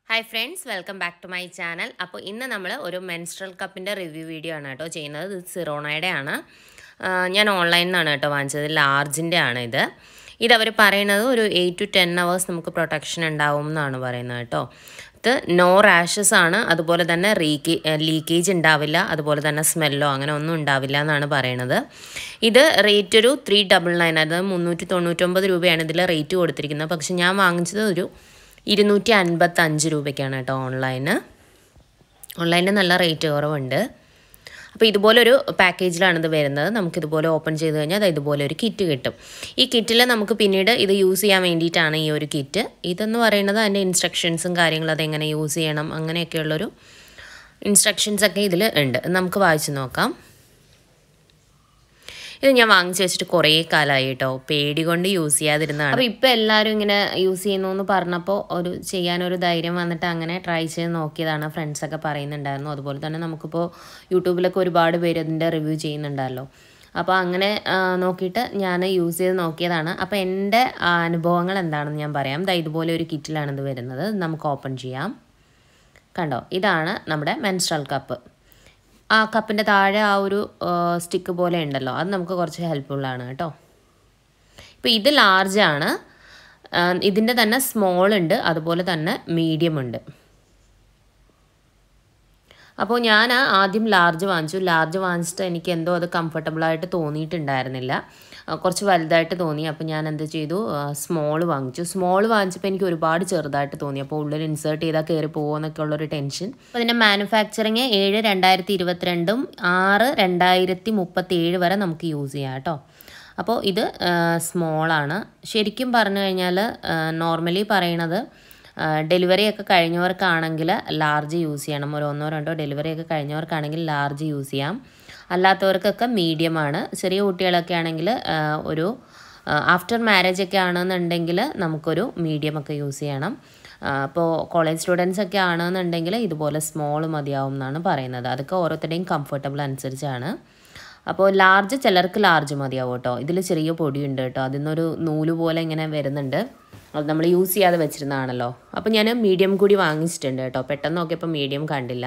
hi friends welcome back to my channel അപ്പോൾ ഇന്ന് നമ്മൾ ഒരു മെൻസ്ട്രൽ കപ്പിൻ്റെ റിവ്യൂ വീഡിയോ ആണ് കേട്ടോ ചെയ്യുന്നത് ഇത് സിറോണയുടെ ആണ് ആ, ഞാൻ ഓൺലൈനിൽ നിന്നാണ് കേട്ടോ വാങ്ങിച്ചത് ലാർജിൻ്റെ ആണ് ഇത് ഇതവർ പറയുന്നത് ഒരു എയ്റ്റ് ടു ടെൻ അവേഴ്സ് നമുക്ക് പ്രൊട്ടക്ഷൻ ഉണ്ടാവും എന്നാണ് പറയുന്നത് കേട്ടോ ഇത് നോ റാഷസ് ആണ് അതുപോലെ തന്നെ റീക്ക് ലീക്കേജ് ഉണ്ടാവില്ല അതുപോലെ തന്നെ സ്മെല്ലോ അങ്ങനെ ഒന്നും ഉണ്ടാവില്ല എന്നാണ് പറയണത് ഇത് റേറ്റ് ഒരു ത്രീ ഡബിൾ നയൻ അതായത് മുന്നൂറ്റി തൊണ്ണൂറ്റൊമ്പത് രൂപയാണ് ഇതിൽ റേറ്റ് കൊടുത്തിരിക്കുന്നത് പക്ഷെ ഞാൻ വാങ്ങിച്ചത് ഒരു ഇരുന്നൂറ്റി അൻപത്തഞ്ച് രൂപയ്ക്കാണ് കേട്ടോ ഓൺലൈന് ഓൺലൈനിൽ നല്ല റേറ്റ് കുറവുണ്ട് അപ്പോൾ ഇതുപോലൊരു പാക്കേജിലാണ് ഇത് വരുന്നത് നമുക്കിതുപോലെ ഓപ്പൺ ചെയ്ത് കഴിഞ്ഞാൽ അത് ഇതുപോലെ ഒരു കിറ്റ് കിട്ടും ഈ കിറ്റിൽ നമുക്ക് പിന്നീട് ഇത് യൂസ് ചെയ്യാൻ വേണ്ടിയിട്ടാണ് ഈ ഒരു കിറ്റ് ഇതെന്ന് പറയുന്നത് അതിൻ്റെ ഇൻസ്ട്രക്ഷൻസും കാര്യങ്ങളും അതെങ്ങനെ യൂസ് ചെയ്യണം അങ്ങനെയൊക്കെയുള്ളൊരു ഇൻസ്ട്രക്ഷൻസൊക്കെ ഇതിൽ ഉണ്ട് നമുക്ക് വായിച്ച് നോക്കാം ഇത് ഞാൻ വാങ്ങിച്ചു വെച്ചിട്ട് കുറേ കാലമായി കേട്ടോ പേടി കൊണ്ട് യൂസ് ചെയ്യാതിരുന്നതാണ് അപ്പോൾ ഇപ്പോൾ എല്ലാവരും ഇങ്ങനെ യൂസ് ചെയ്യുന്നു എന്ന് പറഞ്ഞപ്പോൾ ഒരു ചെയ്യാനൊരു ധൈര്യം വന്നിട്ട് അങ്ങനെ ട്രൈ ചെയ്ത് നോക്കിയതാണ് ഫ്രണ്ട്സൊക്കെ പറയുന്നുണ്ടായിരുന്നു അതുപോലെ തന്നെ നമുക്കിപ്പോൾ യൂട്യൂബിലൊക്കെ ഒരുപാട് പേര് ഇതിൻ്റെ റിവ്യൂ ചെയ്യുന്നുണ്ടല്ലോ അപ്പോൾ അങ്ങനെ ആ, നോക്കിയിട്ട് ഞാൻ യൂസ് ചെയ്ത് നോക്കിയതാണ് അപ്പോൾ എൻ്റെ ആ, അനുഭവങ്ങൾ എന്താണെന്ന് ഞാൻ പറയാം ദാ ഇതുപോലെ ഒരു കിറ്റിലാണ് ഇത് വരുന്നത് ഇത് നമുക്ക് ഓപ്പൺ ചെയ്യാം കണ്ടോ ഇതാണ് നമ്മുടെ മെൻസ്ട്രൽ കപ്പ് ആ കപ്പിൻ്റെ താഴെ ആ ഒരു സ്റ്റിക്ക് പോലെ ഉണ്ടല്ലോ അത് നമുക്ക് കുറച്ച് ഹെൽപ്ഫുള്ളാണ് കേട്ടോ ഇപ്പോൾ ഇത് ലാർജാണ് ഇതിൻ്റെ തന്നെ സ്മോൾ ഉണ്ട് അതുപോലെ തന്നെ മീഡിയം ഉണ്ട് അപ്പോൾ ഞാൻ ആദ്യം ലാർജ് വാങ്ങിച്ചു ലാർജ് വാങ്ങിച്ചിട്ട് എനിക്ക് എന്തോ അത് കംഫർട്ടബിളായിട്ട് തോന്നിയിട്ടുണ്ടായിരുന്നില്ല ആ, കുറച്ച് വലുതായിട്ട് തോന്നി അപ്പോൾ ഞാൻ എന്ത് ചെയ്തു സ്മോൾ വാങ്ങിച്ചു സ്മോൾ വാങ്ങിച്ചപ്പോൾ എനിക്ക് ഒരുപാട് ചെറുതായിട്ട് തോന്നി അപ്പോൾ ഉള്ളിൽ ഇൻസേർട്ട് ചെയ്താൽ കയറി പോകുമെന്നൊക്കെ ഉള്ളൊരു ടെൻഷൻ അപ്പോൾ ഇതിൻ്റെ മാനുഫാക്ചറിങ് ഏഴ് രണ്ടായിരത്തി ഇരുപത്തിരണ്ടും ആറ് രണ്ടായിരത്തി മുപ്പത്തി ഏഴ് വരെ നമുക്ക് യൂസ് ചെയ്യാം കേട്ടോ അപ്പോൾ ഇത് സ്മോളാണ് ശരിക്കും പറഞ്ഞു കഴിഞ്ഞാൽ നോർമലി പറയണത് ഡെലിവറി ഒക്കെ കഴിഞ്ഞവർക്കാണെങ്കിൽ ലാർജ് യൂസ് ചെയ്യണം ഒരു ഒന്നോ രണ്ടോ ഡെലിവറി ഒക്കെ കഴിഞ്ഞവർക്കാണെങ്കിൽ ലാർജ് യൂസ് ചെയ്യാം അല്ലാത്തവർക്കൊക്കെ മീഡിയമാണ് ചെറിയ കുട്ടികളൊക്കെ ആണെങ്കിൽ ഒരു ആഫ്റ്റർ മാരേജ് ഒക്കെ ആണെന്നുണ്ടെങ്കിൽ നമുക്കൊരു മീഡിയം ഒക്കെ യൂസ് ചെയ്യണം അപ്പോൾ കോളേജ് സ്റ്റുഡൻസ് ഒക്കെ ആണെന്നുണ്ടെങ്കിൽ ഇതുപോലെ സ്മോൾ മതിയാവും എന്നാണ് പറയുന്നത് അതൊക്കെ ഓരോരുത്തരുടെയും കംഫർട്ടബിൾ അനുസരിച്ചാണ് അപ്പോൾ ലാർജ് ചിലർക്ക് ലാർജ് മതിയാവും കേട്ടോ ഇതിൽ ചെറിയ പൊടിയുണ്ട് കേട്ടോ അതിൽ നിന്നൊരു നൂല് പോലെ ഇങ്ങനെ വരുന്നുണ്ട് അത് നമ്മൾ യൂസ് ചെയ്യാതെ വെച്ചിരുന്നതാണല്ലോ അപ്പോൾ ഞാൻ മീഡിയം കൂടി വാങ്ങിച്ചിട്ടുണ്ട് കേട്ടോ പെട്ടെന്ന് നോക്കിയപ്പോൾ മീഡിയം കണ്ടില്ല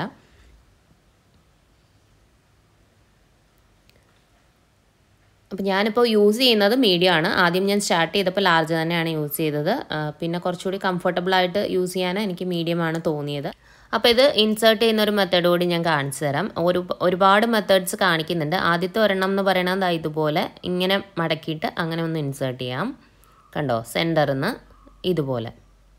അപ്പോൾ ഞാനിപ്പോൾ യൂസ് ചെയ്യുന്നത് മീഡിയം ആണ് ആദ്യം ഞാൻ സ്റ്റാർട്ട് ചെയ്തപ്പോൾ ലാർജ് തന്നെയാണ് യൂസ് ചെയ്തത് ആ, പിന്നെ കുറച്ചുകൂടി കംഫർട്ടബിൾ ആയിട്ട് യൂസ് ചെയ്യാൻ എനിക്ക് മീഡിയം ആണ് തോന്നിയത് അപ്പോൾ ഇത് ഇൻസേർട്ട് ചെയ്യുന്ന ഒരു മെത്തേഡ് കൂടി ഞാൻ കാണിച്ചു തരാം ഒരു ഒരുപാട് മെത്തേഡ്സ് കാണിക്കുന്നുണ്ട് ആദ്യത്തെ ഒരെണ്ണം എന്ന് പറയുന്നത് ദാ ഇതുപോലെ ഇങ്ങനെ മടക്കിയിട്ട് അങ്ങനെ ഒന്ന് ഇൻസേർട്ട് ചെയ്യാം കണ്ടോ സെൻറ്ററിൽ നിന്ന് ഇതുപോലെ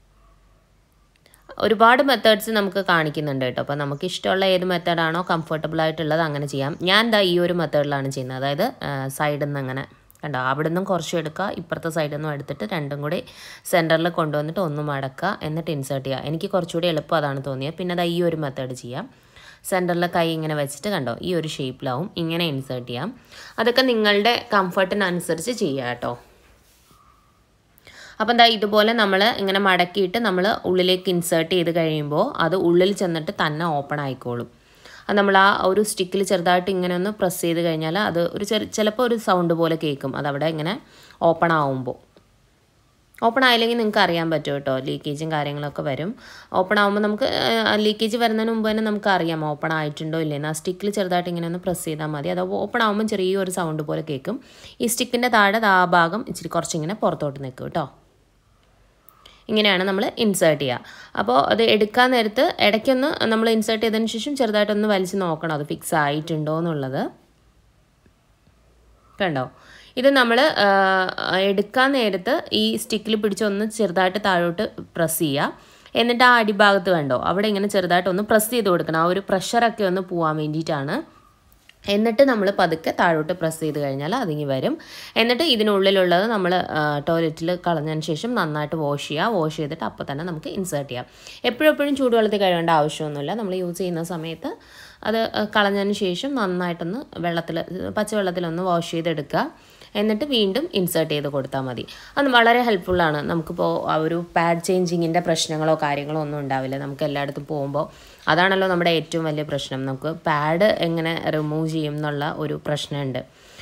ഒരുപാട് മെത്തേഡ്സ് നമുക്ക് കാണിക്കുന്നുണ്ട് കേട്ടോ അപ്പോൾ നമുക്ക് ഇഷ്ടമുള്ള ഏത് മെത്തേഡാണോ കംഫർട്ടബിൾ ആയിട്ടുള്ളത് അങ്ങനെ ചെയ്യാം ഞാൻ ദാ ഈ ഒരു മെത്തേഡിലാണ് ചെയ്യുന്നത് അതായത് സൈഡിൽ നിന്ന് അങ്ങനെ കണ്ടോ അവിടെ നിന്നും കുറച്ച് എടുക്കുക ഇപ്പുറത്തെ സൈഡിൽ നിന്നും എടുത്തിട്ട് രണ്ടും കൂടി സെൻറ്ററിൽ കൊണ്ടുവന്നിട്ട് ഒന്ന് മടക്കുക എന്നിട്ട് ഇൻസേർട്ട് ചെയ്യുക എനിക്ക് കുറച്ചുകൂടി എളുപ്പം അതാണ് തോന്നിയത് പിന്നെ ദാ ഈ ഒരു മെത്തേഡ് ചെയ്യാം സെൻറ്ററിലെ കൈ ഇങ്ങനെ വെച്ചിട്ട് കണ്ടോ ഈ ഒരു ഷേപ്പിലാവും ഇങ്ങനെ ഇൻസേർട്ട് ചെയ്യാം അതൊക്കെ നിങ്ങളുടെ കംഫർട്ടിനനുസരിച്ച് ചെയ്യുക കേട്ടോ അപ്പം എന്താ ഇതുപോലെ നമ്മൾ ഇങ്ങനെ മടക്കിയിട്ട് നമ്മൾ ഉള്ളിലേക്ക് ഇൻസേർട്ട് ചെയ്ത് കഴിയുമ്പോൾ അത് ഉള്ളിൽ ചെന്നിട്ട് തന്നെ ഓപ്പൺ ആയിക്കോളും അത് നമ്മൾ ആ ഒരു സ്റ്റിക്കിൽ ചെറുതായിട്ട് ഇങ്ങനെ ഒന്ന് പ്രസ് ചെയ്ത് കഴിഞ്ഞാൽ അത് ഒരു ചെറു ചിലപ്പോൾ ഒരു സൗണ്ട് പോലെ കേൾക്കും അതവിടെ ഇങ്ങനെ ഓപ്പൺ ആവുമ്പോൾ ഓപ്പൺ ആയില്ലെങ്കിൽ നിങ്ങൾക്ക് അറിയാൻ പറ്റും കേട്ടോ ലീക്കേജും കാര്യങ്ങളൊക്കെ വരും ഓപ്പൺ ആകുമ്പോൾ നമുക്ക് ലീക്കേജ് വരുന്നതിന് മുമ്പ് തന്നെ നമുക്ക് അറിയാം ഓപ്പൺ ആയിട്ടുണ്ടോ ഇല്ലെന്ന് ആ സ്റ്റിക്കിൽ ചെറുതായിട്ട് ഇങ്ങനെ ഒന്ന് പ്രസ് ചെയ്താൽ മതി അത് ഓപ്പൺ ആകുമ്പോൾ ചെറിയൊരു സൗണ്ട് പോലെ കേൾക്കും ഈ സ്റ്റിക്കിൻ്റെ താഴെ ആ ഭാഗം ഇച്ചിരി കുറച്ചിങ്ങനെ പുറത്തോട്ട് നിൽക്കും കേട്ടോ ഇങ്ങനെയാണ് നമ്മൾ ഇൻസേർട്ട് ചെയ്യുക അപ്പോൾ അത് എടുക്കാൻ നേരത്ത് ഇടയ്ക്കൊന്ന് നമ്മൾ ഇൻസേർട്ട് ചെയ്തതിന് ശേഷം ചെറുതായിട്ടൊന്ന് വലിച്ച് നോക്കണം അത് ഫിക്സ് ആയിട്ടുണ്ടോ എന്നുള്ളത് കണ്ടോ ഇത് നമ്മൾ എടുക്കാൻ നേരത്ത് ഈ സ്റ്റിക്കിൽ പിടിച്ചൊന്ന് ചെറുതായിട്ട് താഴോട്ട് പ്രസ് ചെയ്യുക എന്നിട്ട് ആ അടിഭാഗത്ത് കണ്ടോ അവിടെ ഇങ്ങനെ ചെറുതായിട്ടൊന്ന് പ്രസ് ചെയ്ത് കൊടുക്കണം ആ ഒരു പ്രഷറൊക്കെ ഒന്ന് പോകാൻ വേണ്ടിയിട്ടാണ് എന്നിട്ട് നമ്മൾ പതുക്കെ താഴോട്ട് പ്രസ് ചെയ്ത് കഴിഞ്ഞാൽ അതിങ്ങി വരും എന്നിട്ട് ഇതിനുള്ളിലുള്ളത് നമ്മൾ ടോയ്ലറ്റിൽ കളഞ്ഞതിന് ശേഷം നന്നായിട്ട് വാഷ് ചെയ്യുക വാഷ് ചെയ്തിട്ട് അപ്പോൾ തന്നെ നമുക്ക് ഇൻസേർട്ട് ചെയ്യാം എപ്പോഴും എപ്പോഴും ചൂടുവെള്ളത്തിൽ കഴുകേണ്ട ആവശ്യമൊന്നുമില്ല നമ്മൾ യൂസ് ചെയ്യുന്ന സമയത്ത് അത് കളഞ്ഞതിന് ശേഷം നന്നായിട്ടൊന്ന് വെള്ളത്തിൽ പച്ചവെള്ളത്തിലൊന്ന് വാഷ് ചെയ്തെടുക്കുക എന്നിട്ട് വീണ്ടും ഇൻസേർട്ട് ചെയ്ത് കൊടുത്താൽ മതി അത് വളരെ ഹെൽപ്ഫുള്ളാണ് നമുക്കിപ്പോൾ ആ ഒരു പാഡ് ചേഞ്ചിങ്ങിൻ്റെ പ്രശ്നങ്ങളോ കാര്യങ്ങളോ ഒന്നും ഉണ്ടാവില്ല നമുക്ക് എല്ലായിടത്തും പോകുമ്പോൾ അതാണല്ലോ നമ്മുടെ ഏറ്റവും വലിയ പ്രശ്നം നമുക്ക് പാഡ് എങ്ങനെ റിമൂവ് ചെയ്യും എന്നുള്ള ഒരു പ്രശ്നമുണ്ട്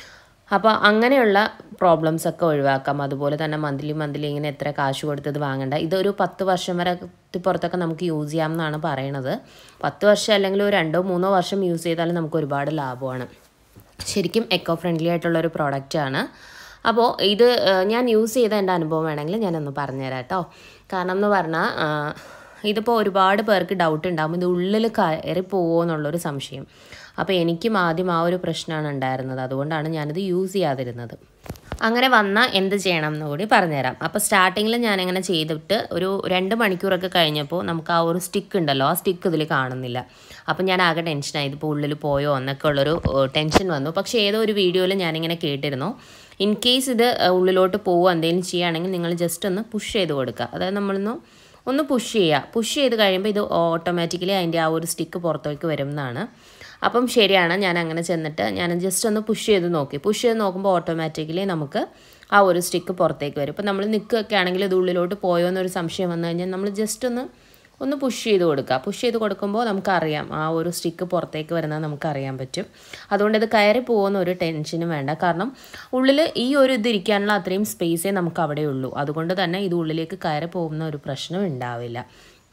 അപ്പോൾ അങ്ങനെയുള്ള പ്രോബ്ലംസ് ഒക്കെ ഒഴിവാക്കാം അതുപോലെ തന്നെ മന്ത്ലി മന്ത്ലി ഇങ്ങനെ എത്ര കാശ് കൊടുത്തത് വാങ്ങണ്ട ഇതൊരു പത്ത് വർഷം വരെ പുറത്തൊക്കെ നമുക്ക് യൂസ് ചെയ്യാം എന്നാണ് പറയണത് പത്ത് വർഷം അല്ലെങ്കിൽ ഒരു രണ്ടോ മൂന്നോ വർഷം യൂസ് ചെയ്താൽ നമുക്ക് ഒരുപാട് ലാഭമാണ് ശരിക്കും എക്കോ ഫ്രണ്ട്ലി ആയിട്ടുള്ള ഒരു പ്രോഡക്റ്റാണ് അപ്പോൾ ഇത് ഏഹ്, ഞാൻ യൂസ് ചെയ്ത എൻ്റെ അനുഭവം വേണമെങ്കിൽ ഞാനൊന്ന് പറഞ്ഞുതരാം കേട്ടോ കാരണം എന്ന് പറഞ്ഞാൽ ആഹ്, ഇതിപ്പോൾ ഒരുപാട് പേർക്ക് ഡൗട്ട് ഉണ്ടാകും ഇത് ഉള്ളിൽ കയറി പോകുമോ എന്നുള്ളൊരു സംശയം അപ്പോൾ എനിക്കും ആദ്യം ആ ഒരു പ്രശ്നമാണ് ഉണ്ടായിരുന്നത് അതുകൊണ്ടാണ് ഞാനിത് യൂസ് ചെയ്യാതിരുന്നത് അങ്ങനെ വന്നാൽ എന്ത് ചെയ്യണം എന്ന് കൂടി പറഞ്ഞുതരാം അപ്പോൾ സ്റ്റാർട്ടിങ്ങിൽ ഞാനിങ്ങനെ ചെയ്തിട്ട് ഒരു രണ്ട് മണിക്കൂറൊക്കെ കഴിഞ്ഞപ്പോൾ നമുക്ക് ആ ഒരു സ്റ്റിക്ക് ഉണ്ടല്ലോ ആ സ്റ്റിക്ക് ഇതിൽ കാണുന്നില്ല അപ്പോൾ ഞാൻ ആകെ ടെൻഷനായി ഇതിപ്പോൾ ഉള്ളിൽ പോയോ എന്നൊക്കെ ഉള്ളൊരു ടെൻഷൻ വന്നു പക്ഷേ ഏതോ ഒരു വീഡിയോയിൽ ഞാനിങ്ങനെ കേട്ടിരുന്നു ഇൻ കേസ് ഇത് ഏഹ്, ഉള്ളിലോട്ട് പോവുക എന്തെങ്കിലും ചെയ്യുകയാണെങ്കിൽ നിങ്ങൾ ജസ്റ്റ് ഒന്ന് പുഷ് ചെയ്ത് കൊടുക്കുക അതായത് നമ്മളൊന്ന് ഒന്ന് പുഷ് ചെയ്യുക പുഷ് ചെയ്ത് കഴിയുമ്പോൾ ഇത് ഓട്ടോമാറ്റിക്കലി അതിൻ്റെ ആ ഒരു സ്റ്റിക്ക് പുറത്തേക്ക് വരും എന്നാണ് അപ്പം ശരിയാണ് ഞാൻ അങ്ങനെ ചെന്നിട്ട് ഞാൻ ജസ്റ്റ് ഒന്ന് പുഷ് ചെയ്ത് നോക്കി പുഷ് ചെയ്ത് നോക്കുമ്പോൾ ഓട്ടോമാറ്റിക്കലി നമുക്ക് ആ ഒരു സ്റ്റിക്ക് പുറത്തേക്ക് വരും ഇപ്പം നമ്മൾ നിൽക്കുകയൊക്കെ ആണെങ്കിൽ ഇത് ഉള്ളിലോട്ട് പോയോ എന്നൊരു സംശയം വന്നു കഴിഞ്ഞാൽ നമ്മൾ ജസ്റ്റ് ഒന്ന് ഒന്ന് പുഷ് ചെയ്ത് കൊടുക്കുക പുഷ് ചെയ്ത് കൊടുക്കുമ്പോൾ നമുക്കറിയാം ആ ഒരു സ്റ്റിക്ക് പുറത്തേക്ക് വരുന്നത് നമുക്കറിയാൻ പറ്റും അതുകൊണ്ട് ഇത് കയറി പോകുന്ന ഒരു ടെൻഷനും വേണ്ട കാരണം ഉള്ളിൽ ഈ ഒരു ഇത് ഇരിക്കാനുള്ള അത്രയും സ്പേസേ നമുക്ക് അവിടെ ഉള്ളൂ അതുകൊണ്ട് തന്നെ ഇത് ഉള്ളിലേക്ക് കയറി പോകുന്ന ഒരു പ്രശ്നം ഉണ്ടാവില്ല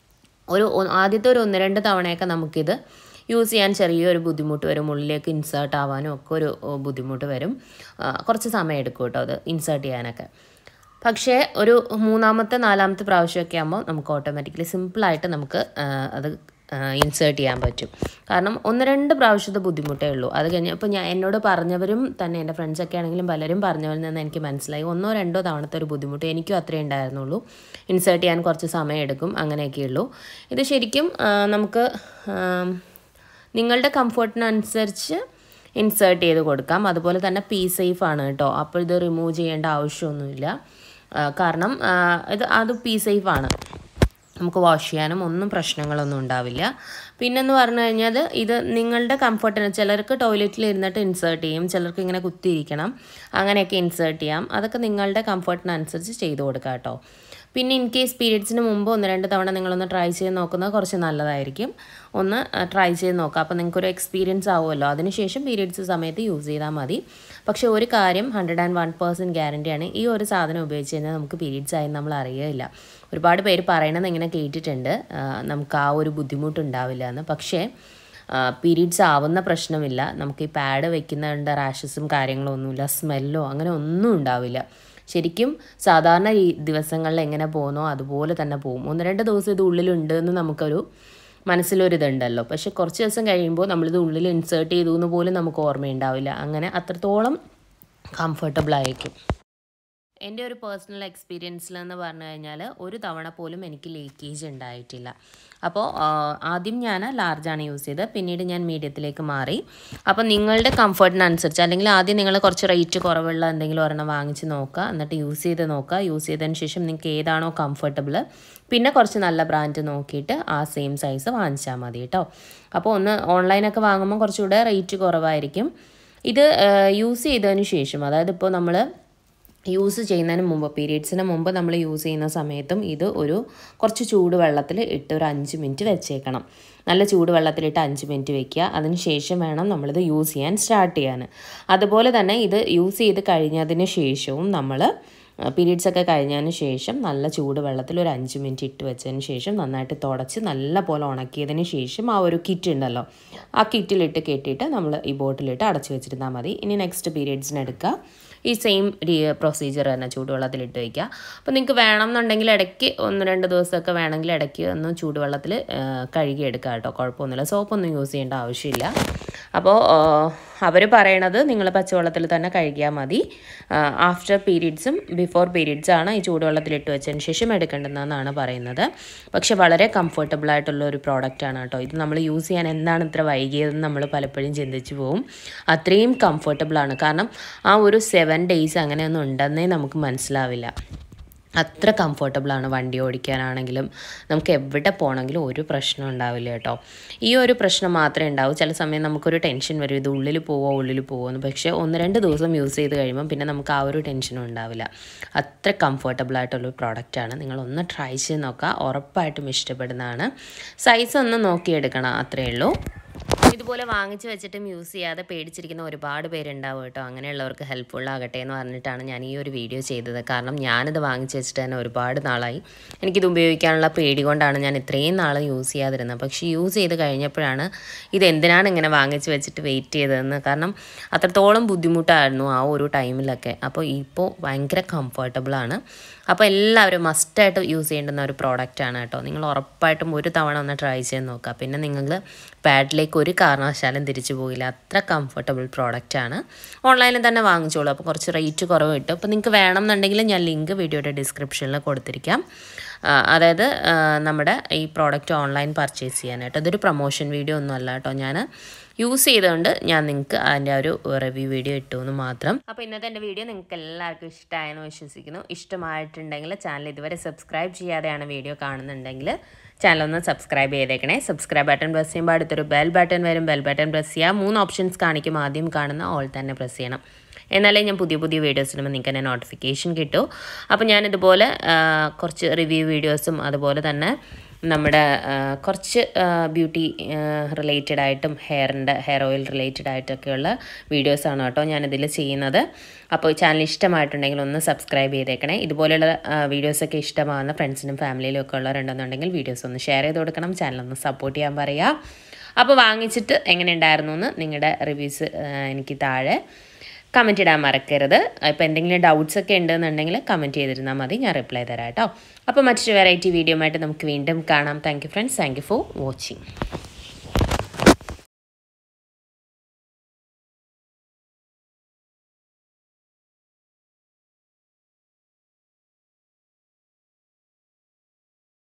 ഒരു ഒ- ആദ്യത്തെ ഒരു ഒന്ന് രണ്ട് തവണയൊക്കെ നമുക്കിത് യൂസ് ചെയ്യാൻ ചെറിയൊരു ബുദ്ധിമുട്ട് വരും ഉള്ളിലേക്ക് ഇൻസേർട്ട് ആവാനും ഒക്കെ ഒരു ഓ, ബുദ്ധിമുട്ട് വരും ആ, കുറച്ച് സമയം എടുക്കും കേട്ടോ അത് ഇൻസേർട്ട് ചെയ്യാനൊക്കെ പക്ഷേ ഒരു മൂന്നാമത്തെ നാലാമത്തെ പ്രാവശ്യമൊക്കെ ആകുമ്പോൾ നമുക്ക് ഓട്ടോമാറ്റിക്കലി സിമ്പിളായിട്ട് നമുക്ക് ആ, അത് ഇൻസേർട്ട് ചെയ്യാൻ പറ്റും കാരണം ഒന്ന് രണ്ട് പ്രാവശ്യത്തെ ബുദ്ധിമുട്ടേ ഉള്ളൂ അത് കഴിഞ്ഞ് ഇപ്പോൾ ഞാൻ എന്നോട് പറഞ്ഞവരും തന്നെ എൻ്റെ ഫ്രണ്ട്സൊക്കെ ആണെങ്കിലും പലരും പറഞ്ഞവരിൽ നിന്ന് എനിക്ക് മനസ്സിലായി ഒന്നോ രണ്ടോ തവണത്തെ ഒരു ബുദ്ധിമുട്ട് എനിക്കും അത്രേ ഉണ്ടായിരുന്നുള്ളൂ ഇൻസേർട്ട് ചെയ്യാൻ കുറച്ച് സമയം എടുക്കും അങ്ങനെയൊക്കെയുള്ളൂ ഇത് ശരിക്കും ആ, നമുക്ക് ആം, നിങ്ങളുടെ കംഫർട്ടിനനുസരിച്ച് ഇൻസേർട്ട് ചെയ്ത് കൊടുക്കാം അതുപോലെ തന്നെ പീ സേഫ് ആണ് കേട്ടോ അപ്പോൾ ഇത് റിമൂവ് ചെയ്യേണ്ട ആവശ്യമൊന്നുമില്ല ആ, കാരണം ആ, ഇത് അത് പീ സേഫ് ആണ് നമുക്ക് വാഷ് ചെയ്യാനും ഒന്നും പ്രശ്നങ്ങളൊന്നും ഉണ്ടാവില്ല പിന്നെന്ന് പറഞ്ഞു കഴിഞ്ഞാൽ ഇത് നിങ്ങളുടെ കംഫർട്ടിന് ചിലർക്ക് ടോയ്ലറ്റിൽ ഇരുന്നിട്ട് ഇൻസേർട്ട് ചെയ്യും ചിലർക്ക് ഇങ്ങനെ കുത്തിയിരിക്കണം അങ്ങനെയൊക്കെ ഇൻസേർട്ട് ചെയ്യാം അതൊക്കെ നിങ്ങളുടെ കംഫർട്ടിനനുസരിച്ച് ചെയ്ത് കൊടുക്കാം കേട്ടോ പിന്നെ ഇൻ കേസ് പീരീഡ്സിന് മുമ്പ് ഒന്ന് രണ്ട് തവണ നിങ്ങളൊന്ന് ട്രൈ ചെയ്ത് നോക്കുന്നത് കുറച്ച് നല്ലതായിരിക്കും ഒന്ന് ട്രൈ ചെയ്ത് നോക്കാം അപ്പോൾ നിങ്ങൾക്കൊരു എക്സ്പീരിയൻസ് ആവുമല്ലോ അതിനുശേഷം പീരീഡ്സ് സമയത്ത് യൂസ് ചെയ്താൽ മതി പക്ഷേ ഒരു കാര്യം ഹൺഡ്രഡ് ആൻഡ് വൺ പേഴ്സൻറ്റ് ഗ്യാരണ്ടിയാണ് ഈ ഒരു സാധനം ഉപയോഗിച്ച് കഴിഞ്ഞാൽ നമുക്ക് പീരീഡ്സ് ആയി നമ്മൾ അറിയുകയില്ല ഒരുപാട് പേര് പറയണത് ഇങ്ങനെ കേട്ടിട്ടുണ്ട് ആ, നമുക്ക് ആ ഒരു ബുദ്ധിമുട്ടുണ്ടാവില്ല എന്ന് പക്ഷേ പീരീഡ്സ് ആവുന്ന പ്രശ്നമില്ല നമുക്ക് ഈ പാഡ് വെക്കുന്നതിൻ്റെ റാഷസും കാര്യങ്ങളോ ഒന്നുമില്ല സ്മെല്ലോ അങ്ങനെ ഒന്നും ഉണ്ടാവില്ല ശരിക്കും സാധാരണ ഈ ദിവസങ്ങളിൽ എങ്ങനെ പോകുന്നോ അതുപോലെ തന്നെ പോകും ഒന്ന് രണ്ട് ദിവസം ഇത് ഉള്ളിലുണ്ട് എന്ന് നമുക്കൊരു മനസ്സിലൊരിതുണ്ടല്ലോ പക്ഷെ കുറച്ച് ദിവസം കഴിയുമ്പോൾ നമ്മളിത് ഉള്ളിൽ ഇൻസേർട്ട് ചെയ്തു എന്ന് പോലും നമുക്ക് ഓർമ്മയുണ്ടാവില്ല അങ്ങനെ അത്രത്തോളം കംഫർട്ടബിൾ ആയിരിക്കും എൻ്റെ ഒരു പേഴ്സണൽ എക്സ്പീരിയൻസിൽ എന്ന് പറഞ്ഞു കഴിഞ്ഞാൽ ഒരു തവണ പോലും എനിക്ക് ലീക്കേജ് ഉണ്ടായിട്ടില്ല അപ്പോൾ ആ, ആദ്യം ഞാൻ ലാർജാണ് യൂസ് ചെയ്തത് പിന്നീട് ഞാൻ മീഡിയത്തിലേക്ക് മാറി അപ്പോൾ നിങ്ങളുടെ കംഫർട്ടിനനുസരിച്ച് അല്ലെങ്കിൽ ആദ്യം നിങ്ങൾ കുറച്ച് റേറ്റ് കുറവുള്ള എന്തെങ്കിലും ഒരെണ്ണം വാങ്ങിച്ച് നോക്കുക എന്നിട്ട് യൂസ് ചെയ്ത് നോക്കുക യൂസ് ചെയ്തതിന് ശേഷം നിങ്ങൾക്ക് ഏതാണോ കംഫർട്ടബിൾ പിന്നെ കുറച്ച് നല്ല ബ്രാൻഡ് നോക്കിയിട്ട് ആ സെയിം സൈസ് വാങ്ങിച്ചാൽ മതി കേട്ടോ അപ്പോൾ ഒന്ന് ഓൺലൈനൊക്കെ വാങ്ങുമ്പോൾ കുറച്ചുകൂടെ റേറ്റ് കുറവായിരിക്കും ഇത് യൂസ് ചെയ്തതിന് ശേഷം അതായത് ഇപ്പോൾ നമ്മൾ യൂസ് ചെയ്യുന്നതിന് മുമ്പ് പീരീഡ്സിന് മുമ്പ് നമ്മൾ യൂസ് ചെയ്യുന്ന സമയത്തും ഇത് ഒരു കുറച്ച് ചൂടുവെള്ളത്തിൽ ഇട്ട് ഒരു അഞ്ച് മിനിറ്റ് വെച്ചേക്കണം നല്ല ചൂടുവെള്ളത്തിലിട്ട് അഞ്ച് മിനിറ്റ് വെക്കുക അതിന് ശേഷം വേണം നമ്മളിത് യൂസ് ചെയ്യാൻ സ്റ്റാർട്ട് ചെയ്യാൻ അതുപോലെ തന്നെ ഇത് യൂസ് ചെയ്ത് കഴിഞ്ഞതിന് ശേഷവും നമ്മൾ പീരീഡ്സ് ഒക്കെ കഴിഞ്ഞതിന് ശേഷം നല്ല ചൂടുവെള്ളത്തിൽ ഒരു അഞ്ച് മിനിറ്റ് ഇട്ട് വെച്ചതിന് ശേഷം നന്നായിട്ട് തുടച്ച് നല്ല പോലെ ഉണക്കിയതിന് ശേഷം ആ ഒരു കിറ്റ് ഉണ്ടല്ലോ ആ കിറ്റിലിട്ട് കെട്ടിയിട്ട് നമ്മൾ ഈ ബോട്ടിലിട്ട് അടച്ചു വെച്ചിരുന്നാൽ മതി ഇനി നെക്സ്റ്റ് പീരീഡ്സിന് എടുക്കുക ഈ സെയിം പ്രൊസീജിയർ തന്നെ ചൂടുവെള്ളത്തിലിട്ട് വയ്ക്കുക അപ്പോൾ നിങ്ങൾക്ക് വേണം എന്നുണ്ടെങ്കിൽ ഇടയ്ക്ക് ഒന്ന് രണ്ട് ദിവസമൊക്കെ വേണമെങ്കിൽ ഇടയ്ക്ക് ഒന്ന് ചൂടുവെള്ളത്തിൽ കഴുകി എടുക്കുക കേട്ടോ കുഴപ്പമൊന്നുമില്ല സോപ്പൊന്നും യൂസ് ചെയ്യേണ്ട ആവശ്യമില്ല അപ്പോൾ അവർ പറയണത് നിങ്ങൾ പച്ചവെള്ളത്തിൽ തന്നെ കഴുകിയാൽ മതി ആഫ്റ്റർ പീരീഡ്സും ബിഫോർ പീരീഡ്സ് ആണ് ഈ ചൂടുവെള്ളത്തിൽ ഇട്ട് വെച്ചതിന് ശേഷം എടുക്കേണ്ടതെന്നാണ് പറയുന്നത് പക്ഷെ വളരെ കംഫർട്ടബിൾ ആയിട്ടുള്ള ഒരു പ്രോഡക്റ്റാണ് കേട്ടോ ഇത് നമ്മൾ യൂസ് ചെയ്യാൻ എന്താണ് ഇത്ര വൈകിയതെന്ന് നമ്മൾ പലപ്പോഴും ചിന്തിച്ചു പോകും അത്രയും കംഫർട്ടബിൾ ആണ് കാരണം ആ ഒരു സെവൻ ഡേയ്സ് അങ്ങനെയൊന്നും ഉണ്ടെന്നേ നമുക്ക് മനസ്സിലാവില്ല അത്ര കംഫർട്ടബിളാണ് വണ്ടി ഓടിക്കാനാണെങ്കിലും നമുക്ക് എവിടെ പോകണമെങ്കിലും ഒരു പ്രശ്നം ഉണ്ടാവില്ല കേട്ടോ ഈ ഒരു പ്രശ്നം മാത്രമേ ഉണ്ടാവൂ ചില സമയം നമുക്കൊരു ടെൻഷൻ വരും ഇത് ഉള്ളിൽ പോവോ ഉള്ളിൽ പോവോ എന്ന് പക്ഷേ ഒന്ന് രണ്ട് ദിവസം യൂസ് ചെയ്ത് കഴിയുമ്പം പിന്നെ നമുക്ക് ആ ഒരു ടെൻഷനും ഉണ്ടാവില്ല അത്ര കംഫർട്ടബിൾ ആയിട്ടുള്ള പ്രോഡക്റ്റാണ് നിങ്ങളൊന്ന് ട്രൈ ചെയ്ത് നോക്കുക ഉറപ്പായിട്ടും ഇഷ്ടപ്പെടുന്നതാണ് സൈസ് ഒന്ന് നോക്കിയെടുക്കണം അത്രയേ ഉള്ളൂ ഇതുപോലെ വാങ്ങിച്ച് വെച്ചിട്ടും യൂസ് ചെയ്യാതെ പേടിച്ചിരിക്കുന്ന ഒരുപാട് പേരുണ്ടാവും കേട്ടോ അങ്ങനെയുള്ളവർക്ക് ഹെൽപ്ഫുൾ ആകട്ടെ എന്ന് പറഞ്ഞിട്ടാണ് ഞാൻ ഈ ഒരു വീഡിയോ ചെയ്തത് കാരണം ഞാനിത് വാങ്ങിച്ച് വെച്ചിട്ട് തന്നെ ഒരുപാട് നാളായി എനിക്കിത് ഉപയോഗിക്കാനുള്ള പേടി കൊണ്ടാണ് ഞാൻ ഇത്രയും നാൾ യൂസ് ചെയ്യാതിരുന്നത് പക്ഷേ യൂസ് ചെയ്ത് കഴിഞ്ഞപ്പോഴാണ് ഇത് എന്തിനാണ് ഇങ്ങനെ വാങ്ങിച്ച് വെച്ചിട്ട് വെയിറ്റ് ചെയ്തതെന്ന് കാരണം അത്രത്തോളം ബുദ്ധിമുട്ടായിരുന്നു ആ ഒരു ടൈമിലൊക്കെ അപ്പോൾ ഇപ്പോൾ ഭയങ്കര കംഫർട്ടബിളാണ് അപ്പോൾ എല്ലാവരും മസ്റ്റായിട്ട് യൂസ് ചെയ്യേണ്ടുന്ന ഒരു പ്രോഡക്റ്റാണ് കേട്ടോ നിങ്ങൾ ഉറപ്പായിട്ടും ഒരു തവണ ഒന്ന് ട്രൈ ചെയ്ത് നോക്കുക പിന്നെ നിങ്ങൾ പാഡിലേക്ക് ഒരു കാരണവശാലും തിരിച്ചു പോകില്ല അത്ര കംഫർട്ടബിൾ പ്രോഡക്റ്റാണ് ഓൺലൈനിൽ തന്നെ വാങ്ങിച്ചോളൂ അപ്പോൾ കുറച്ച് റേറ്റ് കുറവ് കിട്ടും അപ്പോൾ നിങ്ങൾക്ക് വേണം എന്നുണ്ടെങ്കിൽ ഞാൻ ലിങ്ക് വീഡിയോയുടെ ഡിസ്ക്രിപ്ഷനിൽ കൊടുത്തിരിക്കാം ആ, അതായത് ആ, നമ്മുടെ ഈ പ്രോഡക്റ്റ് ഓൺലൈൻ പർച്ചേസ് ചെയ്യാനായിട്ട് അതൊരു പ്രൊമോഷൻ വീഡിയോ ഒന്നും അല്ല കേട്ടോ ഞാൻ യൂസ് ചെയ്തുകൊണ്ട് ഞാൻ നിങ്ങൾക്ക് അതിൻ്റെ ഒരു റിവ്യൂ വീഡിയോ ഇട്ടു എന്ന് മാത്രം അപ്പോൾ ഇന്നത്തെ എൻ്റെ വീഡിയോ നിങ്ങൾക്ക് എല്ലാവർക്കും ഇഷ്ടമായെന്ന് വിശ്വസിക്കുന്നു ഇഷ്ടമായിട്ടുണ്ടെങ്കിൽ ചാനൽ ഇതുവരെ സബ്സ്ക്രൈബ് ചെയ്യാതെയാണ് വീഡിയോ കാണുന്നുണ്ടെങ്കിൽ ചാനൽ ഒന്ന് സബ്സ്ക്രൈബ് ചെയ്തേക്കണേ സബ്സ്ക്രൈബ് ബട്ടൺ പ്രസ് ചെയ്യുമ്പോൾ അടുത്തൊരു ബെൽ ബട്ടൺ വരും ബെൽ ബട്ടൺ പ്രസ് ചെയ്യുക മൂന്ന് ഓപ്ഷൻസ് കാണിക്കും ആദ്യം കാണുന്ന ഓൾ തന്നെ പ്രസ് ചെയ്യണം എന്നാലേ ഞാൻ പുതിയ പുതിയ വീഡിയോസ് ഇടുമ്പോൾ നിങ്ങൾക്ക് തന്നെ നോട്ടിഫിക്കേഷൻ കിട്ടും അപ്പോൾ ഞാനിതുപോലെ ആ, കുറച്ച് റിവ്യൂ വീഡിയോസും അതുപോലെ തന്നെ നമ്മുടെ ആ, കുറച്ച് ബ്യൂട്ടി റിലേറ്റഡ് ആയിട്ടും ഹെയറിൻ്റെ ഹെയർ ഓയിൽ റിലേറ്റഡ് ആയിട്ടൊക്കെയുള്ള വീഡിയോസാണ് കേട്ടോ ഞാനിതിൽ ചെയ്യുന്നത് അപ്പോൾ ചാനൽ ഇഷ്ടമായിട്ടുണ്ടെങ്കിൽ ഒന്ന് സബ്സ്ക്രൈബ് ചെയ്തേക്കണേ ഇതുപോലെയുള്ള വീഡിയോസൊക്കെ ഇഷ്ടമാകുന്ന ഫ്രണ്ട്സിനും ഫാമിലിയിലും ഒക്കെ ഉള്ളവരുണ്ടെന്നുണ്ടെങ്കിൽ വീഡിയോസ് ഒന്ന് ഷെയർ ചെയ്ത് കൊടുക്കണം ചാനൽ ഒന്ന് സപ്പോർട്ട് ചെയ്യാൻ പറയുക അപ്പോൾ വാങ്ങിച്ചിട്ട് എങ്ങനെ ഉണ്ടായിരുന്നു എന്ന് നിങ്ങളുടെ റിവ്യൂസ് എനിക്ക് താഴെ കമൻറ്റ് ഇടാൻ മറക്കരുത് ഇപ്പോൾ എന്തെങ്കിലും ഡൗട്ട്സ് ഒക്കെ ഉണ്ടെന്നുണ്ടെങ്കിൽ കമൻറ്റ് ചെയ്തിരുന്നാൽ മതി ഞാൻ റിപ്ലൈ തരാം കേട്ടോ അപ്പോൾ മറ്റൊരു വെറൈറ്റി വീഡിയോ ആയിട്ട് നമുക്ക് വീണ്ടും കാണാം thank you friends thank you for watching